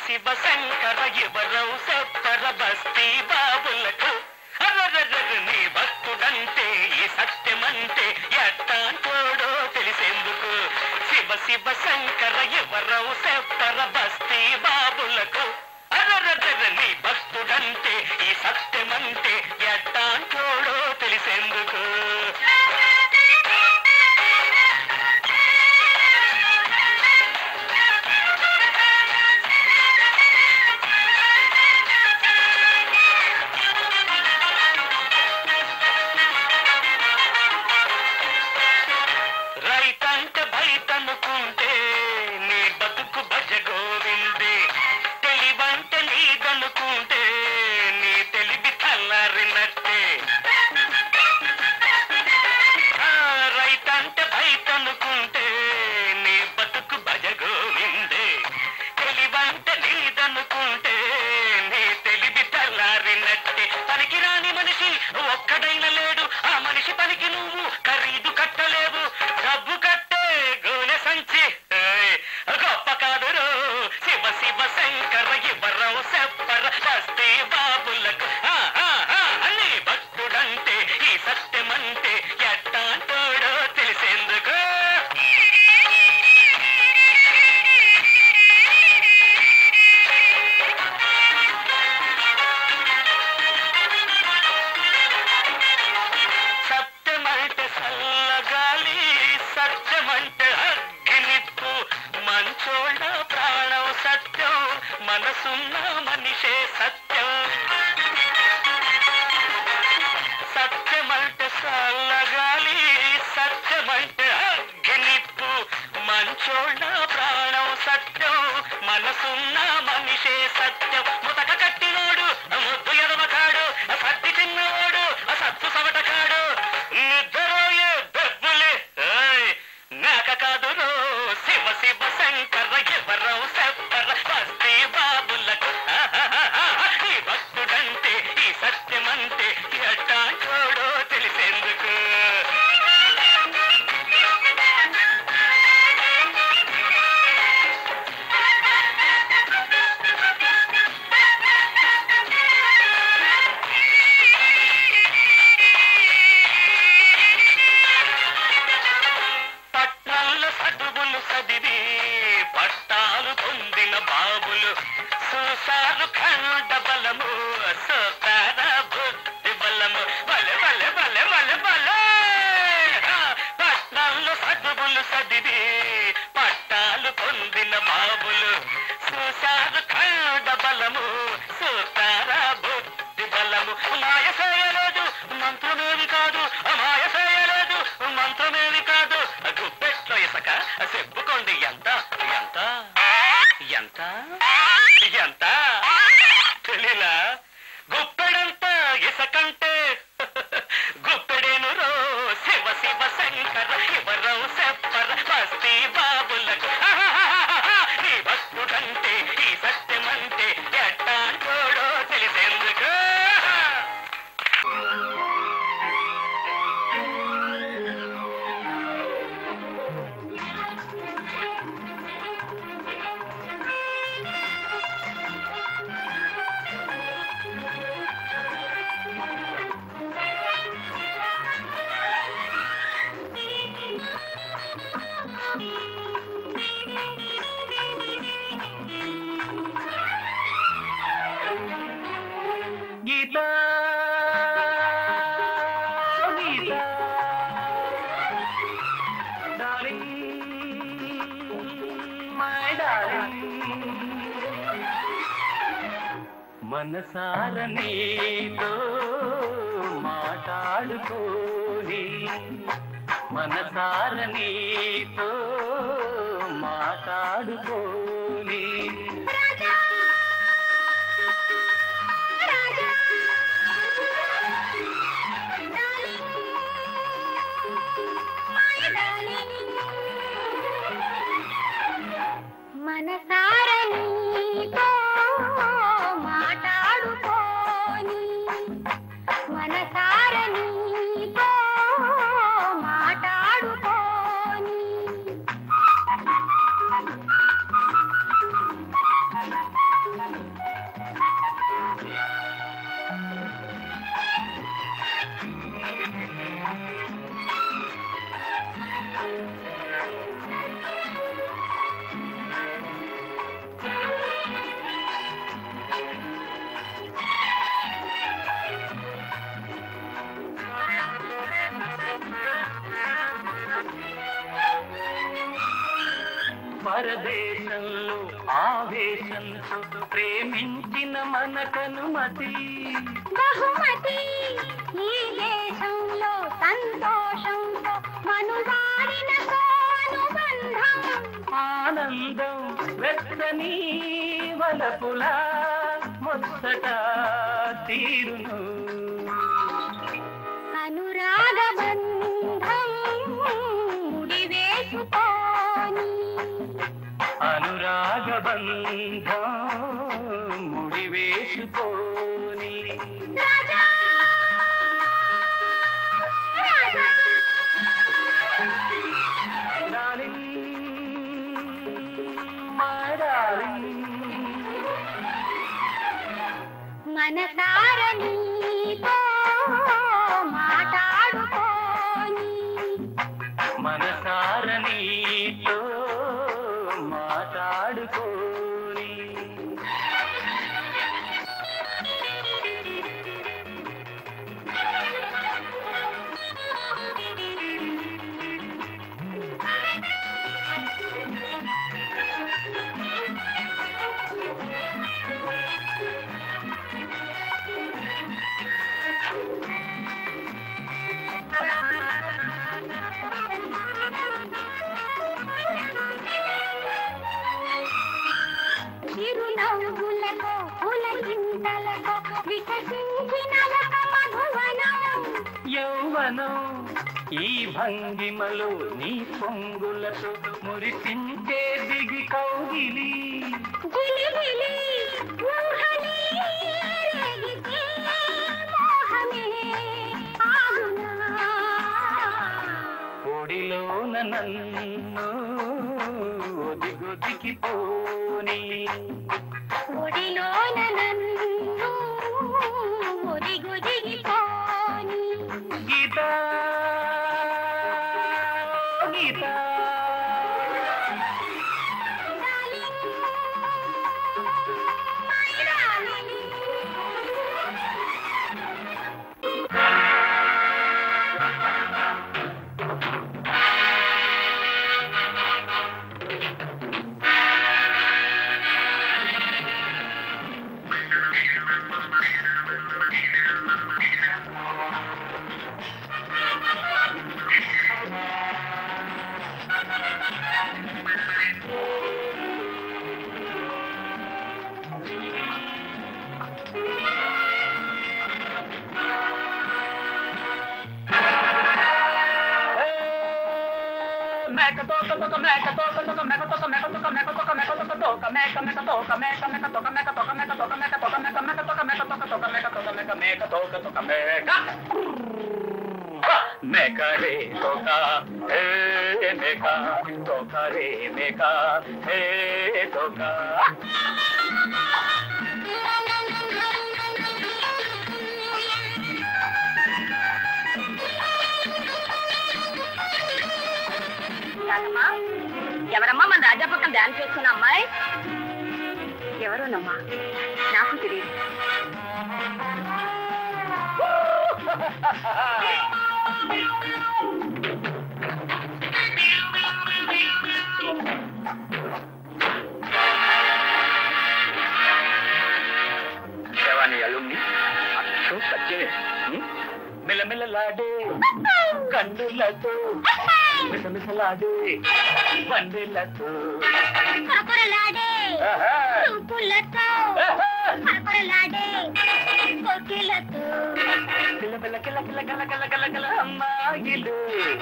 శివ శంకర ఎవరవు చెప్పర బస్తీ బాబులకు అర్రర్రర్ర నీ భక్తుడంటే ఈ సత్యమంటే ఎట్టాంటోడో తెలిసేందుకు శివ శివ శంకర ఎవరవు చెప్పర బస్తీ బాబులకు అర్రర్రర్ర నీ భక్తుడంటే ఈ సత్యమంటే ఎట్టాంటోడో తెలిసేందుకు రైతంటే బయటనుకుంటే నీ బతుకు భజ గోవిందే తెలివంటే నీదనుకుంటే నీ తెలివి తల్లారినట్టే ఆ, రైతంటే బయటనుకుంటే నీ బతుకు భజ గోవిందే తెలివంటే నీదనుకుంటే నీ తెలివి తల్లారినట్టే పనికి రాని మనిషి ఒక్కడైన లేడు ఆ మనిషి పనికి నువ్వు ఖరీదు కట్టలేవు డబ్బు కట్టే గోనె సంచి ఏయ్, గొప్ప కాదురో శివ శివ శంకర ఇవ్వరం చెప్పర బస్తీ బాబులకు ఆ, ఆ, ఆ, అని భక్తుడంటే ఈ సత్యమంటే ఎట్టాంటోడో తెలిసేందుకు సత్యమంటే చల్లగాలి సత్యమంటే అగ్గినిప్పు మంచోళ్ళ ప్రాణం సత్యం మనసున్న మనిషే సత్యం సత్యమంటే చల్లగాలి సత్యమంటే అగ్గినిప్పు మంచోళ్ళ ప్రాణం సత్యం మనసున్న మనిషే సత్యం ముతక కట్టినోడు ముద్దు ఎడమకాడు సత్తి చిన్నవాడు సత్తు సవటకాడు నిద్రపోయే దెబ్బలే ఏయ్, నాక కాదురో శివ శివ శంకర ఎవరం చెప్పర బస్తీ బాబులకు ఆహాహాహా, ఈ భక్తుడంటే ఈ సత్యమంటే ఎట్టాంటోడో తెలిసేందుకు పట్నాల్లో చదువులు చదివి పట్టాలు పొందిన బాబులు చూశారు ఖండ బలము సోతార బుద్ధి బలము బలె బలె బలె బలె బలే ఆ, పట్నాల్లో చదువులు చదివి పట్టాలు పొందిన బాబులు చూశారు ఖండ బలము సోతార బుద్ధి బలము మాయ చేయలేదు మంత్రమేమి కాదు మాయ చేయలేదు మంత్రమేమి కాదు గుప్పెట్లో ఇసక చెప్పుకోండి ఎంత ఎంత ఎంత ఎంత తెలియలా గుప్పెడంత ఇసకంటే గుప్పెడేను రో శివ శివ శంకర ఎవరో చెప్పర బస్తీ బాబులకు ఆహాహాహాహా, నీ భక్తుడంటే ఈ సత్యమంటే ఎట్టాంటోడో తెలిసేందుకు Geeta Geeta darling my darling మనసార నీతో మాట్లాడుకోని మనసార నీతో మాట్లాడుకోని మనసార నీతో మాట్లాడుకోని మనసార నీతో మాట్లాడుకోని పరదేశంలో ఆవేశంతో ప్రేమించిన మనకనుమతి బహుమతి ఈ దేశంలో సంతోషంతో మనువాడిన అనుబంధం ఆనందం వెచ్చని వలపుల ముచ్చట తీరును అనురాగ బంధం ముడివేసుకోని అనురాగ బంధం ముడివేసుకోని Raja Raja darling my darling మనసార నీతో మాట్లాడుకోని మనసార నీతో మాట్లాడుకోని చిరునవ్వులతో పులకింతలతో వికసించిన ఒక మధువనం యౌవనం ఈ భంగిమలో నీ పొంగులతో మురిసించే దిగి కౌగిలి గిలిగిలి ఊహని రేగితే మోహమే ఆగునా ఒడిలోన నన్ను ఒదిగొదికి పోని ఒడిలోన నన్ను ఒదిగొదిగిపోని Geeta Geeta darling my darling మేక తోక తోక మేక తోక తోక మేక తోక మేక తోక మేక తోక మేక తోక తోక మేక మేక తోక మేక మేక తోక మేక తోక మేక తోక మేక తోక మేక మేక తోక మేక తోక తోక మేక తోక మేక మేక తోక తోక మేక మేక రే తోక హే మేక తోక రే మేక హే తోక రాజమ్మా ఎవరమ్మా మన రాజా పక్కన డాన్స్ చేస్తున్న అమ్మాయి ఎవరోనమ్మా నాకు తెలియదు శవాని అలుమ్ని అచ్చు సత్యమే మిలమిలలాడే కన్నులతో మిసమిసలాడే పండులతో కబురలాడే ఆహా! చూపులతో ఆహా! కబురలాడే కోకిలతో కిలకిల కిల కిల కిల కిల కిల కిల అమ్మాయిలు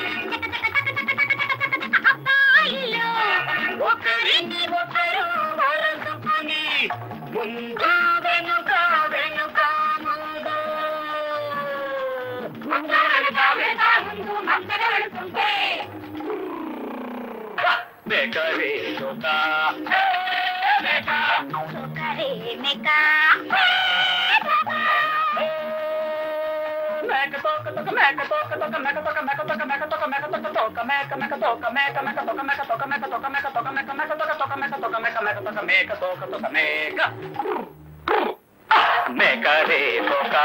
అబ్బాయిలు ఒకరిని ఒకరు వరసుకుని ముందు వెనుక వెనుక ముందు ముందు వెనుక వెనుక ముందు మందర వెళుతుంటే బేకరీ తోక బేక ఒకరే మెక మేక తోక తోక మేక తోక తోక మేక తోక మేక తోక మేక తోక మేక తోక తోక మేక మేక తోక మేక మేక తోక మేక తోక మేక తోక మేక తోక మేక మేక తోక తోక మేక తోక మేక మేక తోక మేక తోక తోక మేక మేక రే తోక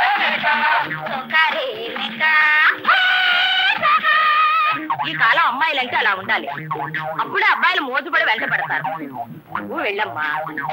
ఒకరే మెక ఈ కాలం అమ్మాయి అమ్మాయిలంటే అలా ఉండాలి అప్పుడే అబ్బాయిలు మోజుపడి వెంట పడతారు నువ్వు వెళ్ళమ్మా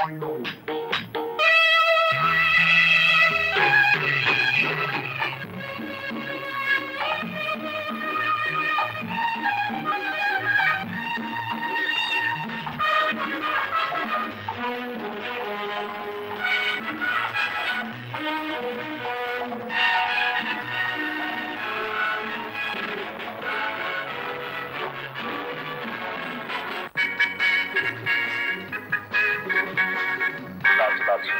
దాచు దాచు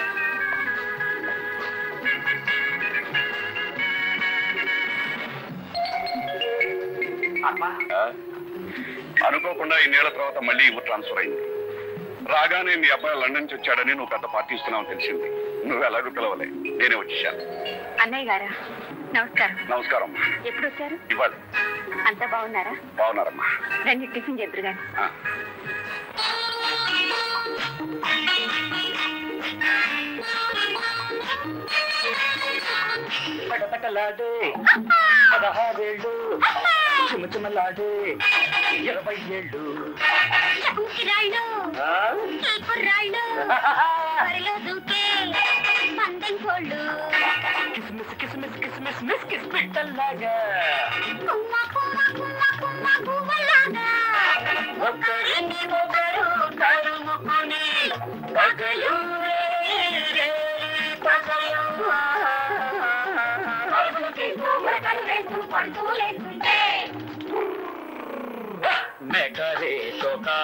అమ్మా ఆ? అనుకోకుండా ఈ నెల తర్వాత మళ్ళీ ఊరు ట్రాన్స్ఫర్ అయింది రాగానే మీ అబ్బాయి లండన్ నుంచి వచ్చాడని నువ్వు పెద్ద పార్టీ ఇస్తున్నావు తెలిసింది నువ్వు ఎలాగో పిలవలే నేనే వచ్చేసాను అన్నయ్య గారా నమస్కారం నమస్కారం ఎప్పుడు వచ్చారు ఇవాళ అంతా బాగున్నారా బాగున్నారమ్మా రండి టిఫిన్ చెద్దరు గాని ఆ. పటపటలాడే పదహారేళ్ళు చిమచిమలాడే ఇరవై ఏళ్ళు ఆ? కిస్మిస్ కిస్మిస్ కిస్మిస్ మిస్ కిస్ పిట్టల్లాగా ఒకరిని ఒకరు తరుముకుని పగలు రేరే పగలు మెకరే తోకా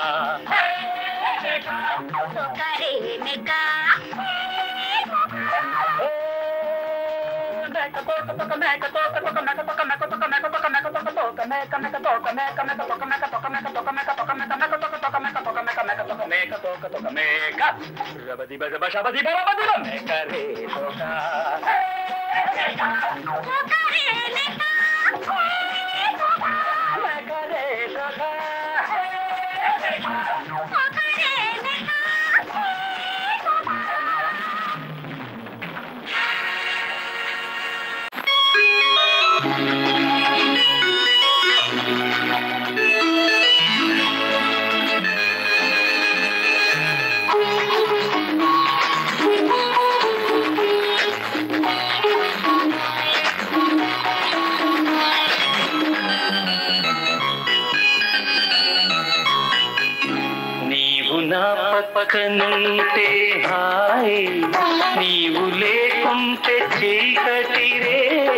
నీవు నా పక్కనుంటే హాయ్ నీవు లేకుంటే చీకటిరే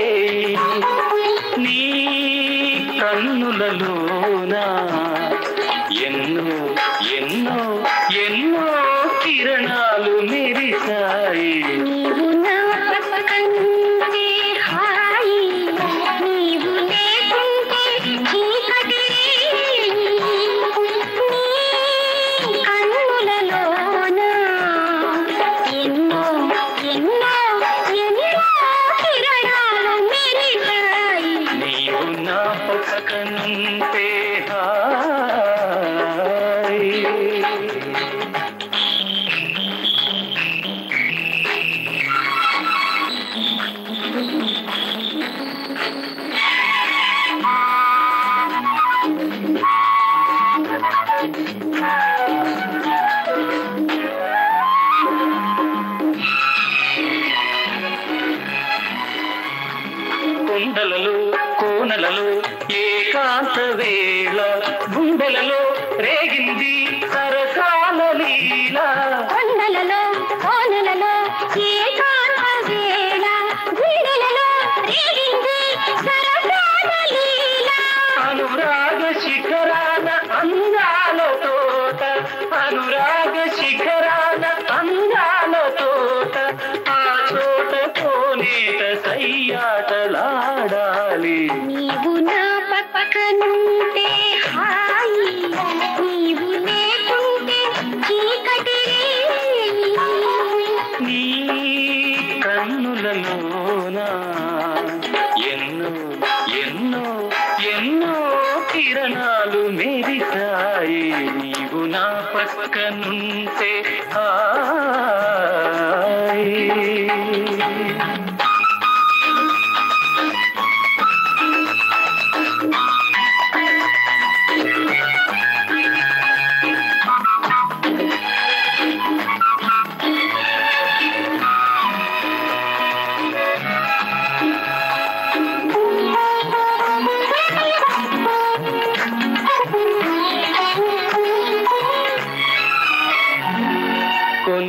నీ కన్నులలోనా ఎన్నో ఎన్నో ఎన్నో కిరణాలు మెరిసాయి నీవు నా పక్కనుంటే హాయి నీవు లేకుంటే చీకటి నీ కన్నులలోన ఎన్నో ఎన్నో ఎన్నో కిరణాలు మెరిసాయి నీవు నా పక్కనుంటే హాయ్ కొండలలో కోనలలో ఏకాంత వేళ గుండెలలో రేగింది సరసాల లీల కొండలలో కోనలలో ఏకాంత వేళ గుండెలలో రేగింది సరసాల లీల అనురాగ శిఖరాన అందాల తోట అనురాగ శిఖరాన అందాల తోట ఆ చోట కోనేట సయ్యాటలాడాలి నీవు నా పక్కనుంటే హాయి నీవు లేకుంటే చీకటి నీ కన్నులలోన ఎన్నో ఎన్నో ఎన్నో కిరణాలు మెరిసాయి నీవు నా పక్కనుంటే హాయ్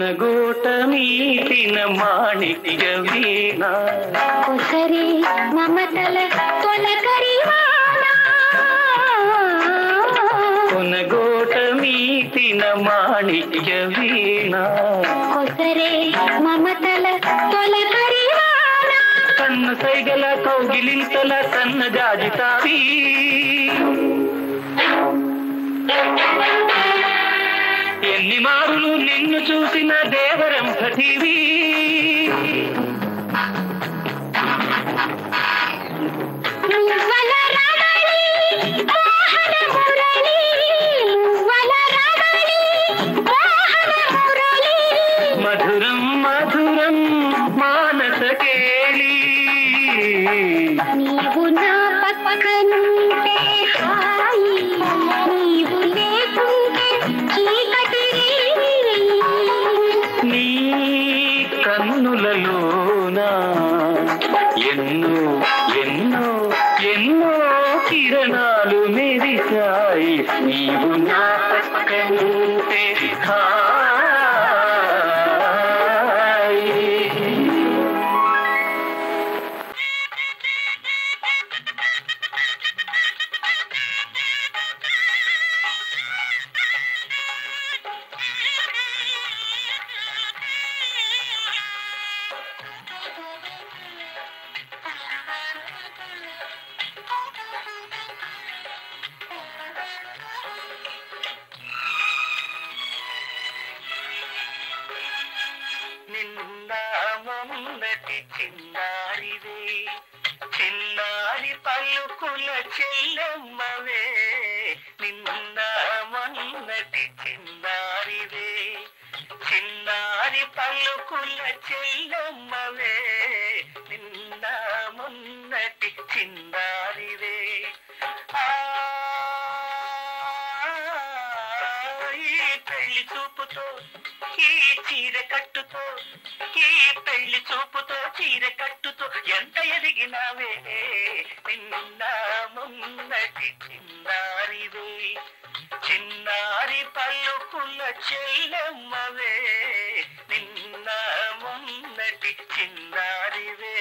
కొనగోట మీటిన మాణిక్య వీణ కొసరి మమతల తొలకరివానా కొనగోట మీటిన మాణిక్య వీణ కొసరే మమతల తొలకరివానా కన్న సైగల కౌగిలింతల సన్న జాజితావి ఎన్ని మారులు నిన్ను చూసిన దేవరం టీవీ నువ్వల రమణి మోహన మురళి నువ్వల రమణి మోహన మురళి మధురం మధురం మానస కేళి నీవు నా పక్కనుంటే హాయి నీవు లేకుంటే చీకటి నీ కన్నులలోన ఎన్నో ఎన్నో ఎన్నో కిరణాలు మెరిశాయి నీవు నా పక్కనుంటే హాయి నిన్న మొన్నటి చిన్నారివే చిన్నారి పలుకుల చెల్లెమ్మవే నిన్న మొన్నటి చిన్నారివే చిన్నారి పలుకుల చెల్లెమ్మవే నిన్న మొన్నటి చిన్నారివే ఆ ఈ పెళ్లి చూపుతో ఈ చీర కట్టుతో ఈ పెళ్లి చూపుతో చీర కట్టుతో ఎంత ఎదిగినావే నిన్న మొన్నటి చిన్నారివే చిన్నారి పలుకుల చెల్లెమ్మవే నిన్న మొన్నటి చిన్నారివే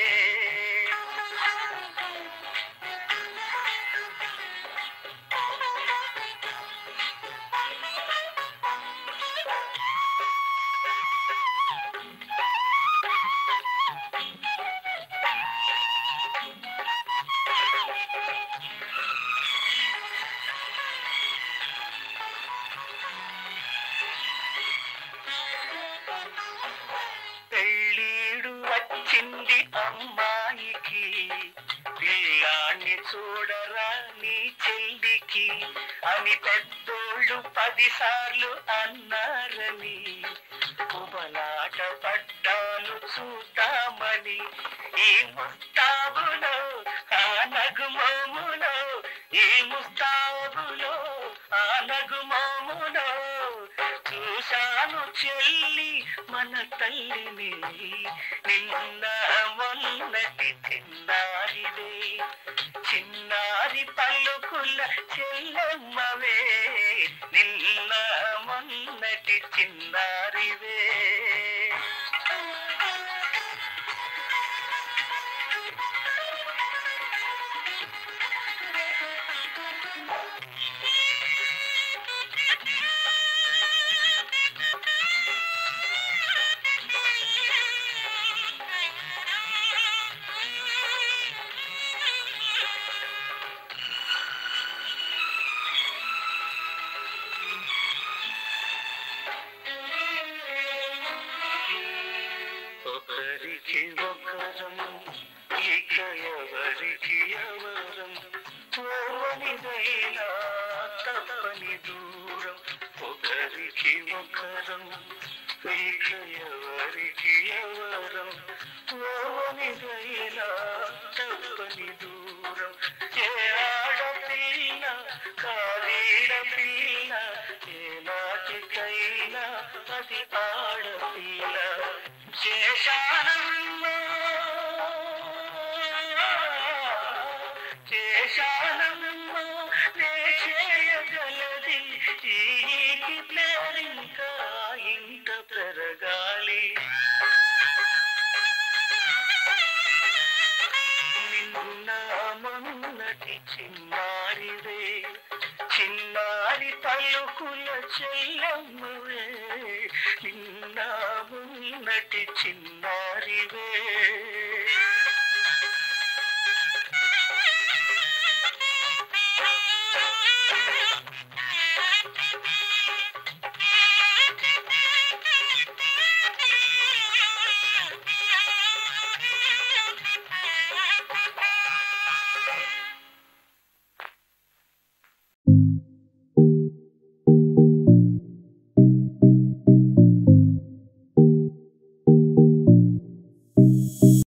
పెళ్ళీడు వచ్చింది అమ్మాయికి పిల్లాన్ని చూడరా నీ చెల్లికి అని పెద్దోళ్ళు పదిసార్లు అన్నారని కుబలాట పడ్డాను చూద్దామని ఈ ముస్తాబులో ఆ నగుమోములో ఈ ముస్తాబులో ఆ నగుమోములో చూశాను చెల్లి మన తల్లిని నిన్న మొన్నటి చిన్నారివే చిన్నారి పలుకుల చెల్లమ్మవే నిన్న మొన్నటి చిన్నారివే ఒకరికి ఒకరం ఇక ఎవరికి ఎవరం పూర్వనిదైనా తప్పని దూరం ఒకరికి ఒకరం ఇక ఎవరికి ఎవరం పూర్వనిదైనా తప్పని దూరం ఏ ఆడపిల్ల కారీడ పిల్ల ఏ నాటికైనా అది ఆడపిల్ల శేషానమ్మా శేషానమ్మా నే చేయగలది ఈ ప్లేరింకా ఇంత పెరగా మొన్నటి చిన్నారివే చిన్నారి పలుకుల చెల్లమ్మవే నిన్న మొన్నటి చిన్నారివే